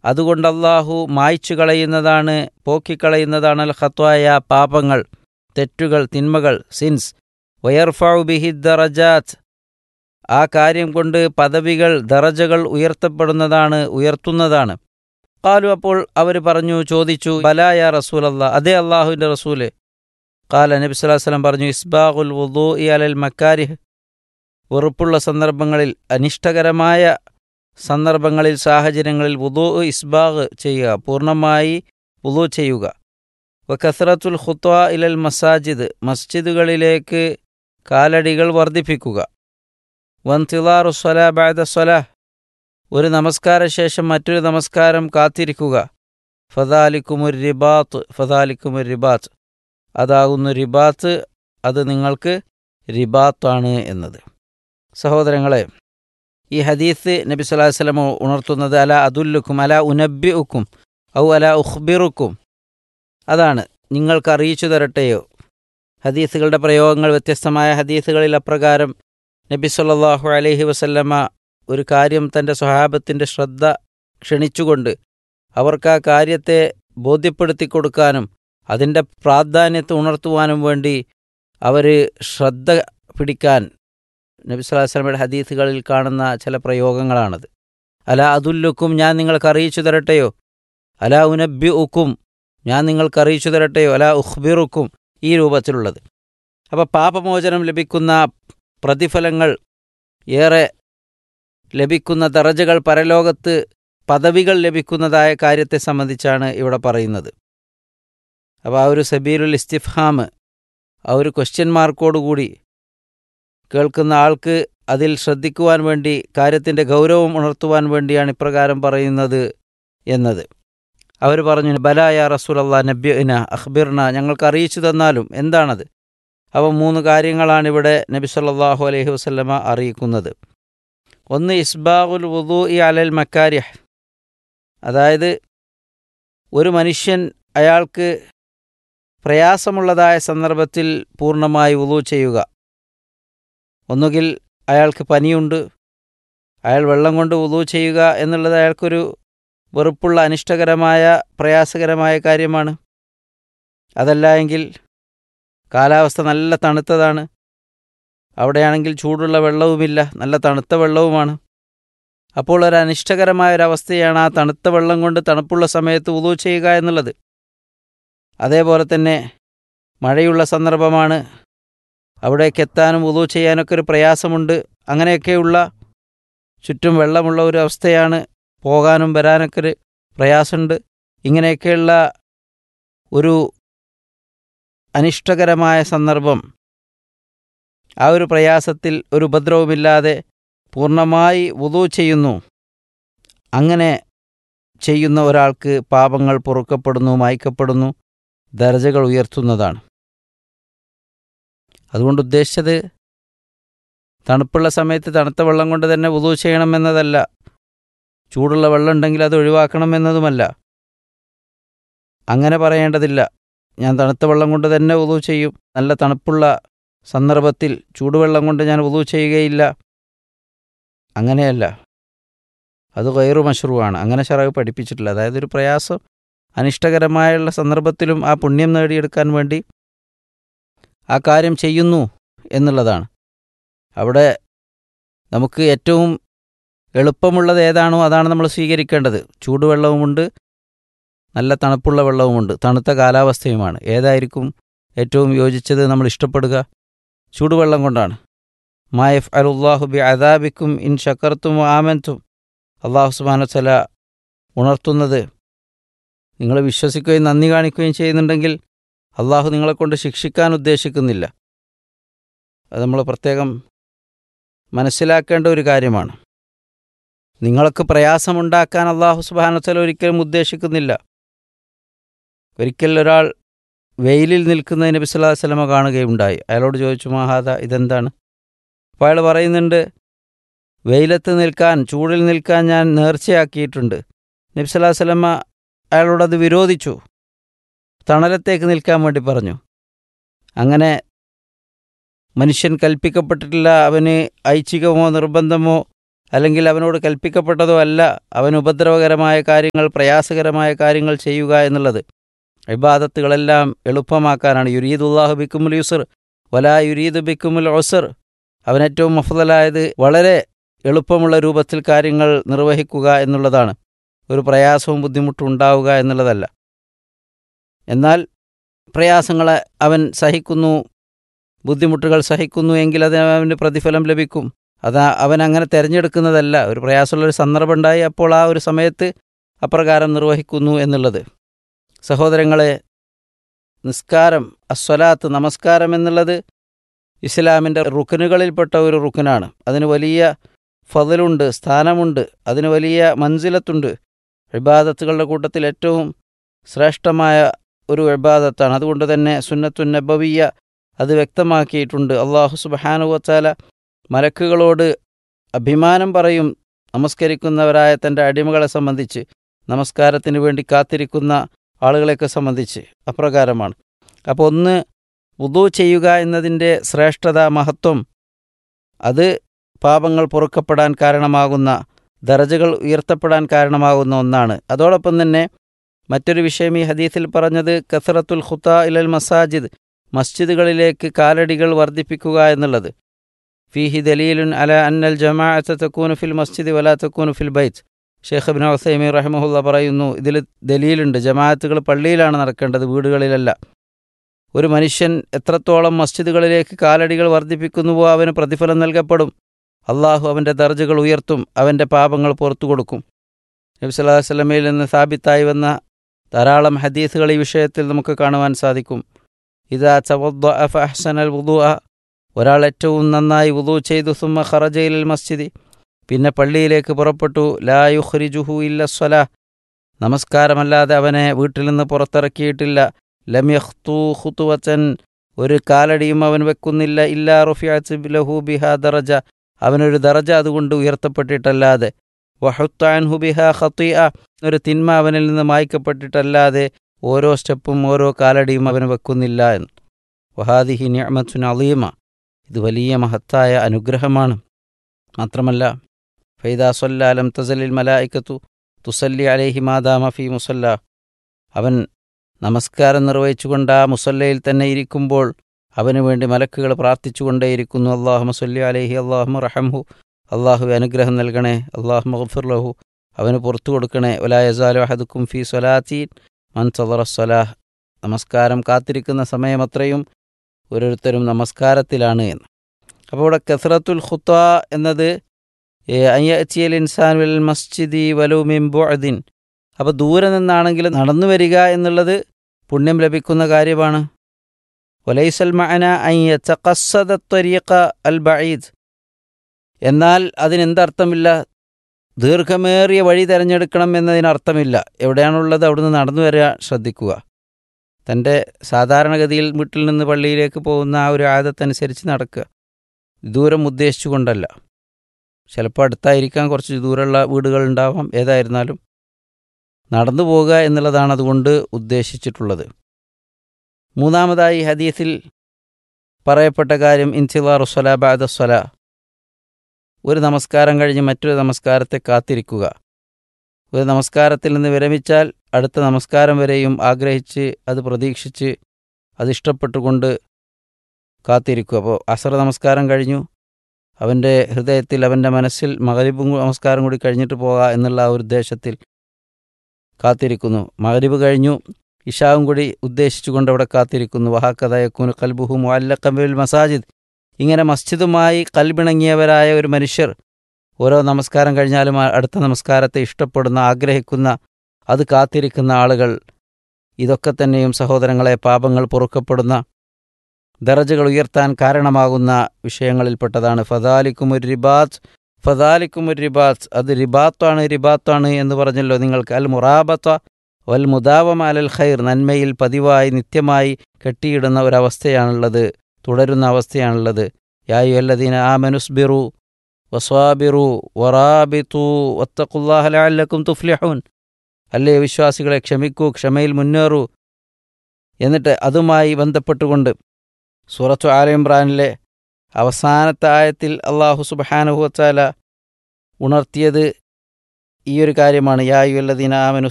അതുകൊണ്ട് അള്ളാഹു മായ്ച്ചു കളയുന്നതാണ് പോക്കിക്കളയുന്നതാണ് അൽ ഖത്വായ പാപങ്ങൾ തെറ്റുകൾ തിന്മകൾ സിൻസ് വയർഫാഉ ബിഹി ദറജാത്ത് ആ കാര്യം കൊണ്ട് പദവികൾ ദറജകൾ ഉയർത്തപ്പെടുന്നതാണ് ഉയർത്തുന്നതാണ് കാലു അപ്പോൾ അവർ പറഞ്ഞു ചോദിച്ചു ബലായ റസൂലല്ല അതേ അള്ളാഹുവിൻ്റെ റസൂല് കാല നബി സ്വല്ലല്ലാഹു അലൈഹി വസല്ലം പറഞ്ഞു ഇസ്ബാഖുൽ വുദൂ അലൽ മക്കാരിഹ് വെറുപ്പുള്ള സന്ദർഭങ്ങളിൽ അനിഷ്ടകരമായ സന്ദർഭങ്ങളിൽ സാഹചര്യങ്ങളിൽ വുദൂ ഇസ്ബാഗ് ചെയ്യുക പൂർണ്ണമായി വുദൂ ചെയ്യുക വഖസ്റത്തുൽ ഖുത്വ ഇലൽ മസാജിദ് മസ്ജിദുകളിലേക്ക് കാലടികൾ വർദ്ധിപ്പിക്കുക വൻതിലാറു സ്വല ബാദ സ്വല ഒരു നമസ്കാര ശേഷം മറ്റൊരു നമസ്കാരം കാത്തിരിക്കുക ഫദാലിക്കുമുർ റിബാത്ത് ഫദാലിക്കുമുർ റിബാത്ത് അതാകുന്നു റിബാത്ത് അത് നിങ്ങൾക്ക് റിബാത്താണ് എന്നത് സഹോദരങ്ങളെ ഈ ഹദീസ് നബി സ്വല്ലല്ലാഹു അലൈഹി വസല്ലം ഉണർത്തുന്നത് അല അതുല്ലുക്കും അല ഉനബ്ബിഉക്കും ഔ അല ഉഖ്ബിറുക്കും അതാണ് നിങ്ങൾക്ക് അറിയിച്ചു തരട്ടെയോ ഹദീസുകളുടെ പ്രയോഗങ്ങൾ വ്യത്യസ്തമായ ഹദീസുകളിൽ അപ്രകാരം നബി സല്ലല്ലാഹു അലൈഹി വസല്ലമ ഒരു കാര്യം തൻ്റെ സ്വഹാബത്തിൻ്റെ ശ്രദ്ധ ക്ഷണിച്ചുകൊണ്ട് അവർക്ക് ആ കാര്യത്തെ ബോധ്യപ്പെടുത്തി കൊടുക്കാനും അതിൻ്റെ പ്രാധാന്യത്തെ ഉണർത്തുവാനും വേണ്ടി അവർ ശ്രദ്ധ പിടിക്കാൻ നബി സ്വല്ലല്ലാഹു അലൈഹി വസല്ലമയുടെ ഹദീസുകളിൽ കാണുന്ന ചില പ്രയോഗങ്ങളാണത് അല അതുല്ലുക്കും ഞാൻ നിങ്ങൾക്ക് അറിയിച്ചു തരട്ടെയോ അല ഉനബി ഉക്കും ഞാൻ നിങ്ങൾക്ക് അറിയിച്ചു തരട്ടെയോ അല ഉഖ്ബിറുക്കും ഈ രൂപത്തിലുള്ളത് അപ്പോൾ പാപമോചനം ലഭിക്കുന്ന പ്രതിഫലങ്ങൾ ഏറെ ലഭിക്കുന്ന ദറജകൾ പരലോകത്ത് പദവികൾ ലഭിക്കുന്നതായ കാര്യത്തെ സംബന്ധിച്ചാണ് ഇവിടെ പറയുന്നത് അപ്പോൾ ആ ഒരു സബീലുൽ ഇസ്തിഫാം ആ ഒരു ക്വസ്റ്റ്യൻ മാർക്കോടുകൂടി കേൾക്കുന്ന ആൾക്ക് അതിൽ ശ്രദ്ധിക്കുവാൻ വേണ്ടി കാര്യത്തിൻ്റെ ഗൗരവം ഉണർത്തുവാൻ വേണ്ടിയാണ് ഇപ്രകാരം പറയുന്നത് എന്നത് അവർ പറഞ്ഞു ബലായ റസൂലല്ലാ നബ്യന അഖ്ബിർന ഞങ്ങൾക്ക് അറിയിച്ചു തന്നാലും എന്താണത് അവ മൂന്ന് കാര്യങ്ങളാണ് ഇവിടെ നബി സല്ലല്ലാഹു അലൈഹി വസല്ലമ അറിയിക്കുന്നത് ഒന്ന് ഇസ്ബാഖുൽ വുദൂ ഇ അലൽ മക്കാരിഹ് അതായത് ഒരു മനുഷ്യൻ അയാൾക്ക് പ്രയാസമുള്ളതായ സന്ദർഭത്തിൽ പൂർണ്ണമായി വുദൂ ചെയ്യുക ഒന്നുകിൽ അയാൾക്ക് പനിയുണ്ട് അയാൾ വെള്ളം കൊണ്ട് വുദൂ ചെയ്യുക എന്നുള്ളത് അയാൾക്കൊരു വെറുപ്പുള്ള അനിഷ്ടകരമായ പ്രയാസകരമായ കാര്യമാണ് അതല്ല എങ്കിൽ കാലാവസ്ഥ നല്ല തണുത്തതാണ് അവിടെയാണെങ്കിൽ ചൂടുള്ള വെള്ളവുമില്ല നല്ല തണുത്ത വെള്ളവുമാണ് അപ്പോൾ ഒരു അനിഷ്ടകരമായ ഒരവസ്ഥയാണ് ആ തണുത്ത വെള്ളം കൊണ്ട് തണുപ്പുള്ള സമയത്ത് ഉതു ചെയ്യുക എന്നുള്ളത് അതേപോലെ തന്നെ മഴയുള്ള സന്ദർഭമാണ് അവിടേക്ക് എത്താനും ഉതു ചെയ്യാനൊക്കെ ഒരു പ്രയാസമുണ്ട് അങ്ങനെയൊക്കെയുള്ള ചുറ്റും വെള്ളമുള്ള ഒരു അവസ്ഥയാണ് പോകാനും വരാനൊക്കെ ഒരു പ്രയാസമുണ്ട് ഇങ്ങനെയൊക്കെയുള്ള ഒരു അനിഷ്ടകരമായ സന്ദർഭം ആ ഒരു പ്രയാസത്തിൽ ഒരു ഉപദ്രവമില്ലാതെ പൂർണ്ണമായി വുതു ചെയ്യുന്നു അങ്ങനെ ചെയ്യുന്ന ഒരാൾക്ക് പാപങ്ങൾ പൊറുക്കപ്പെടുന്നു മായ്ക്കപ്പെടുന്നു ദർജകൾ ഉയർത്തുന്നതാണ് അതുകൊണ്ട് ഉദ്ദേശിച്ചത് തണുപ്പുള്ള സമയത്ത് തണുത്ത വെള്ളം കൊണ്ട് തന്നെ വുതു ചെയ്യണമെന്നതല്ല ചൂടുള്ള വെള്ളം ഉണ്ടെങ്കിൽ അത് ഒഴിവാക്കണമെന്നതുമല്ല അങ്ങനെ പറയേണ്ടതില്ല ഞാൻ തണുത്ത വെള്ളം കൊണ്ട് തന്നെ ഉതു ചെയ്യും നല്ല തണുപ്പുള്ള സന്ദർഭത്തിൽ ചൂടുവെള്ളം കൊണ്ട് ഞാൻ ഉതു ചെയ്യുകയില്ല അങ്ങനെയല്ല അത് ഗൈറു മഷ്റൂവാണ് അങ്ങനെ ഷറവ് പഠിപ്പിച്ചിട്ടില്ല അതായത് ഒരു പ്രയാസം അനിഷ്ടകരമായുള്ള സന്ദർഭത്തിലും ആ പുണ്യം നേടിയെടുക്കാൻ വേണ്ടി ആ കാര്യം ചെയ്യുന്നു എന്നുള്ളതാണ് അവിടെ നമുക്ക് ഏറ്റവും എളുപ്പമുള്ളത് ഏതാണോ അതാണ് നമ്മൾ സ്വീകരിക്കേണ്ടത് ചൂടുവെള്ളവുമുണ്ട് നല്ല തണുപ്പുള്ള വെള്ളവുമുണ്ട് തണുത്ത കാലാവസ്ഥയുമാണ് ഏതായിരിക്കും ഏറ്റവും യോജിച്ചത് നമ്മൾ ഇഷ്ടപ്പെടുക ചൂടുവെള്ളം കൊണ്ടാണ് മായഫ് അലുല്ലാഹു ബി അദാബിക്കും ഇൻ ഷക്കർത്തും ആമൻത്തും അള്ളാഹു സുബാനത്തല ഉണർത്തുന്നത് നിങ്ങൾ വിശ്വസിക്കുകയും നന്ദി കാണിക്കുകയും ചെയ്യുന്നുണ്ടെങ്കിൽ അള്ളാഹു നിങ്ങളെക്കൊണ്ട് ശിക്ഷിക്കാൻ ഉദ്ദേശിക്കുന്നില്ല അത് നമ്മൾ പ്രത്യേകം മനസ്സിലാക്കേണ്ട ഒരു കാര്യമാണ് നിങ്ങൾക്ക് പ്രയാസമുണ്ടാക്കാൻ അള്ളാഹു സുബാനത്തല ഒരിക്കലും ഉദ്ദേശിക്കുന്നില്ല ഒരിക്കൽ ഒരാൾ വെയിലിൽ നിൽക്കുന്ന നബി സല്ലാ വല്ലമ കാണുകയുണ്ടായി അയാളോട് ചോദിച്ചു മഹാദ ഇതെന്താണ് അപ്പോൾ അയാൾ പറയുന്നുണ്ട് വെയിലത്ത് നിൽക്കാൻ ചൂടിൽ നിൽക്കാൻ ഞാൻ നേർച്ചയാക്കിയിട്ടുണ്ട് നബി സല്ലാ വല്ലമ അയാളോടത് വിരോധിച്ചു തണലത്തേക്ക് നിൽക്കാൻ വേണ്ടി പറഞ്ഞു അങ്ങനെ മനുഷ്യൻ കൽപ്പിക്കപ്പെട്ടിട്ടില്ല അവന് ഐച്ഛികമോ നിർബന്ധമോ അല്ലെങ്കിൽ അവനോട് കൽപ്പിക്കപ്പെട്ടതോ അല്ല അവന് ഉപദ്രവകരമായ കാര്യങ്ങൾ പ്രയാസകരമായ കാര്യങ്ങൾ ചെയ്യുക എന്നുള്ളത് ഇബാദത്തുകളെല്ലാം എളുപ്പമാക്കാനാണ് യുരീദുല്ലാഹു ബിക്കുമുൽ യുസർ വലാ യുരീദ് ബിക്കുമുൽ ഒസർ അവൻ ഏറ്റവും മഫദലായത് വളരെ എളുപ്പമുള്ള രൂപത്തിൽ കാര്യങ്ങൾ നിർവഹിക്കുക എന്നുള്ളതാണ് ഒരു പ്രയാസവും ബുദ്ധിമുട്ടും ഉണ്ടാവുക എന്നുള്ളതല്ല എന്നാൽ പ്രയാസങ്ങളെ അവൻ സഹിക്കുന്നു ബുദ്ധിമുട്ടുകൾ സഹിക്കുന്നു എങ്കിൽ അതിന് അവന് പ്രതിഫലം ലഭിക്കും അത് അവൻ അങ്ങനെ തിരഞ്ഞെടുക്കുന്നതല്ല ഒരു പ്രയാസമുള്ളൊരു സന്ദർഭം ഉണ്ടായി അപ്പോൾ ആ ഒരു സമയത്ത് അപ്രകാരം നിർവഹിക്കുന്നു എന്നുള്ളത് സഹോദരങ്ങളെ നിസ്കാരം അസ്വലാത്ത് നമസ്കാരം എന്നുള്ളത് ഇസ്ലാമിൻ്റെ റുക്കനുകളിൽപ്പെട്ട ഒരു റുക്കനാണ് അതിന് വലിയ ഫതിലുണ്ട് സ്ഥാനമുണ്ട് അതിന് വലിയ മൻസിലത്തുണ്ട് ഇബാദത്തുകളുടെ കൂട്ടത്തിൽ ഏറ്റവും ശ്രേഷ്ഠമായ ഒരു ഇബാദത്താണ് അതുകൊണ്ട് തന്നെ സുന്നത്തു നബവിയ അത് വ്യക്തമാക്കിയിട്ടുണ്ട് അള്ളാഹു സുബഹാനുവച്ചാല മലക്കുകളോട് അഭിമാനം പറയും നമസ്കരിക്കുന്നവരായ തൻ്റെ അടിമകളെ സംബന്ധിച്ച് നമസ്കാരത്തിന് വേണ്ടി കാത്തിരിക്കുന്ന ആളുകളെയൊക്കെ സംബന്ധിച്ച് അപ്രകാരമാണ് അപ്പോൾ ഒന്ന് വുദു ചെയ്യുക എന്നതിൻ്റെ ശ്രേഷ്ഠത മഹത്വം അത് പാപങ്ങൾ പൊറുക്കപ്പെടാൻ കാരണമാകുന്ന ദറജകൾ ഉയർത്തപ്പെടാൻ കാരണമാകുന്ന ഒന്നാണ് അതോടൊപ്പം തന്നെ മറ്റൊരു വിഷയം ഈ ഹദീസിൽ പറഞ്ഞത് കസറത്തുൽ ഖുത്ത ഇലൽ മസാജിദ് മസ്ജിദുകളിലേക്ക് കാലടികൾ വർദ്ധിപ്പിക്കുക എന്നുള്ളത് ഫീഹി ദലീലുൻ അല അന്നൽ ജമാഅത്ത് തക്കൂനു ഫിൽ മസ്ജിദ് വല തക്കൂനു ഫിൽ ബൈത്ത് ഷെയ്ഖ് ബിൻ ഹുസൈമി റഹ്മുല്ല പറയുന്നു ഇതിൽ ദലീലുണ്ട് ജമാഅത്തുകൾ പള്ളിയിലാണ് നടക്കേണ്ടത് വീടുകളിലല്ല ഒരു മനുഷ്യൻ എത്രത്തോളം മസ്ജിദുകളിലേക്ക് കാലടികൾ വർദ്ധിപ്പിക്കുന്നുവോ അവന് പ്രതിഫലം നൽകപ്പെടും അള്ളാഹു അവൻ്റെ ദർജകൾ ഉയർത്തും അവൻ്റെ പാപങ്ങൾ പുറത്തു കൊടുക്കും നബി സല്ലല്ലാഹു അലൈഹി വസല്ലമയിൽ നിന്ന് സ്ഥാപിത്തായി വന്ന ധാരാളം ഹദീസുകൾ ഈ വിഷയത്തിൽ നമുക്ക് കാണുവാൻ സാധിക്കും ഇതാ ചവദ്ദ അഫ അഹ്സനൽ വുദുഅ ഒരാൾ ഏറ്റവും നന്നായി വുദു ചെയ്തു സുമ്മ ഖറജയിൽ മസ്ജിദി പിന്നെ പള്ളിയിലേക്ക് പുറപ്പെട്ടു ലാ യുഖ്രിജുഹു ഇല്ല സ്വലാ നമസ്കാരമല്ലാതെ അവനെ വീട്ടിൽ നിന്ന് പുറത്തിറക്കിയിട്ടില്ല ലം യഖ്തു ഖുതുവതൻ ഒരു കാലടിയും അവൻ വെക്കുന്നില്ല ഇല്ലാ റുഫിഅത്ത് ലഹു ബിഹാ ദറജ അവനൊരു ദറജ അതുകൊണ്ട് ഉയർത്തപ്പെട്ടിട്ടല്ലാതെ വഹുത്താൻഹു ബിഹാ ഖത്തിഅ ഒരു തിന്മ അവനിൽ നിന്ന് മായ്ക്കപ്പെട്ടിട്ടല്ലാതെ ഓരോ സ്റ്റെപ്പും ഓരോ കാലടിയും അവന് വെക്കുന്നില്ല എന്ന് വഹാദിഹി നിഅമത്തുൻ അലീമ ഇത് വലിയ മഹത്തായ അനുഗ്രഹമാണ് മാത്രമല്ല ഫൈദാ സൊല്ലാലം തസലിൽ മലായിക്കത്തു തുസല്ലി അലേഹി മാദാമ ഫി മുസല്ല അവൻ നമസ്കാരം നിർവഹിച്ചുകൊണ്ട് ആ മുസല്ലയിൽ തന്നെ ഇരിക്കുമ്പോൾ അവനു വേണ്ടി മലക്കുകൾ പ്രാർത്ഥിച്ചുകൊണ്ടേയിരിക്കുന്നു അള്ളാഹു മസല്ലി അലേഹി അള്ളാഹു റഹംഹു അള്ളാഹു അനുഗ്രഹം നൽകണേ അള്ളാഹു മഗ്ഫിർലഹു അവന് പുറത്തു കൊടുക്കണേ ഒലായസാലു അഹദുക്കും ഫി സ്വലാത്തീൻ മൻ സലറസ്വലാഹ് നമസ്കാരം കാത്തിരിക്കുന്ന സമയമത്രയും ഓരോരുത്തരും നമസ്കാരത്തിലാണ് എന്ന് അപ്പോൾ ഇവിടെ കസറത്തുൽ ഖുത്ത എന്നത് അയ്യച്ചിയൽ ഇൻസാൻ വൽ മസ്ജിദി വലു മിംബുഅദിൻ അപ്പോൾ ദൂരെ നിന്നാണെങ്കിൽ നടന്നു വരിക എന്നുള്ളത് പുണ്യം ലഭിക്കുന്ന കാര്യമാണ് വലൈസൽ മഅന അയ്യ ചക്കസദത്വരീഖ അൽ ബഈദ് എന്നാൽ അതിനെന്തർത്ഥമില്ല ദീർഘമേറിയ വഴി തിരഞ്ഞെടുക്കണം എന്നതിനർത്ഥമില്ല എവിടെയാണുള്ളത് അവിടുന്ന് നടന്നു വരിക ശ്രദ്ധിക്കുക തൻ്റെ സാധാരണഗതിയിൽ വീട്ടിൽ നിന്ന് പള്ളിയിലേക്ക് പോകുന്ന ആ ഒരു ആദത്തനുസരിച്ച് നടക്കുക ദൂരം ഉദ്ദേശിച്ചുകൊണ്ടല്ല ചിലപ്പോൾ അടുത്തായിരിക്കാൻ കുറച്ച് ദൂരമുള്ള വീടുകളുണ്ടാവാം ഏതായിരുന്നാലും നടന്നു പോകുക എന്നുള്ളതാണ് അതുകൊണ്ട് ഉദ്ദേശിച്ചിട്ടുള്ളത് മൂന്നാമതായി ഹദീസിൽ പറയപ്പെട്ട കാര്യം ഇൻസിലാറു സ്വല ബാദ സ്വല ഒരു നമസ്കാരം കഴിഞ്ഞ് മറ്റൊരു നമസ്കാരത്തെ കാത്തിരിക്കുക ഒരു നമസ്കാരത്തിൽ നിന്ന് വിരമിച്ചാൽ അടുത്ത നമസ്കാരം വരെയും ആഗ്രഹിച്ച് അത് പ്രതീക്ഷിച്ച് അത് ഇഷ്ടപ്പെട്ടുകൊണ്ട് കാത്തിരിക്കുക അപ്പോൾ അസർ നമസ്കാരം കഴിഞ്ഞു അവൻ്റെ ഹൃദയത്തിൽ അവൻ്റെ മനസ്സിൽ മകരിബും നമസ്കാരം കൂടി കഴിഞ്ഞിട്ട് പോകാം എന്നുള്ള ആ ഒരു ഉദ്ദേശത്തിൽ കാത്തിരിക്കുന്നു മകരിബ് കഴിഞ്ഞു ഇഷാവും കൂടി ഉദ്ദേശിച്ചുകൊണ്ട് അവിടെ കാത്തിരിക്കുന്നു വഹാക്കഥയക്കൂന് കൽബുഹു മുഅല്ലക്കബിൽ മസാജിദ് ഇങ്ങനെ മസ്ജിദുമായി കൽബിണങ്ങിയവരായ ഒരു മനുഷ്യർ ഓരോ നമസ്കാരം കഴിഞ്ഞാലും അടുത്ത നമസ്കാരത്തെ ഇഷ്ടപ്പെടുന്ന ആഗ്രഹിക്കുന്ന അത് കാത്തിരിക്കുന്ന ആളുകൾ ഇതൊക്കെ തന്നെയും സഹോദരങ്ങളെ പാപങ്ങൾ പൊറുക്കപ്പെടുന്ന ദറജകൾ ഉയർത്താൻ കാരണമാകുന്ന വിഷയങ്ങളിൽപ്പെട്ടതാണ് ഫദാലിക്കും ഒരു റിബാത്ത് ഫദാലിക്കും ഒരു റിബാത്ത് അത് റിബാത്താണ് റിബാത്താണ് എന്ന് പറഞ്ഞല്ലോ നിങ്ങൾക്ക് അൽ മുറാബത്ത വൽ മുദാവം അലൽ ഖൈർ നന്മയിൽ പതിവായി നിത്യമായി കെട്ടിയിടുന്ന ഒരവസ്ഥയാണുള്ളത് തുടരുന്ന അവസ്ഥയാണുള്ളത് യായു അല്ലദീന ആ മനുസ്ബിറു വസ്വാബിറു വറാബിത്തു വത്തഖുല്ലാഹലക്കും തുഫ്ലിഹൂൻ അല്ലേ വിശ്വാസികളെ ക്ഷമിക്കൂ ക്ഷമയിൽ മുന്നേറൂ എന്നിട്ട് അതുമായി ബന്ധപ്പെട്ടുകൊണ്ട് സൂറത്തു ആല ഇമ്രാനിലെ അവസാനത്തെ ആയത്തിൽ അള്ളാഹു സുബാനുഹുവച്ചാല ഉണർത്തിയത് ഈ ഒരു കാര്യമാണ് യായുല്ലദീന ആമനു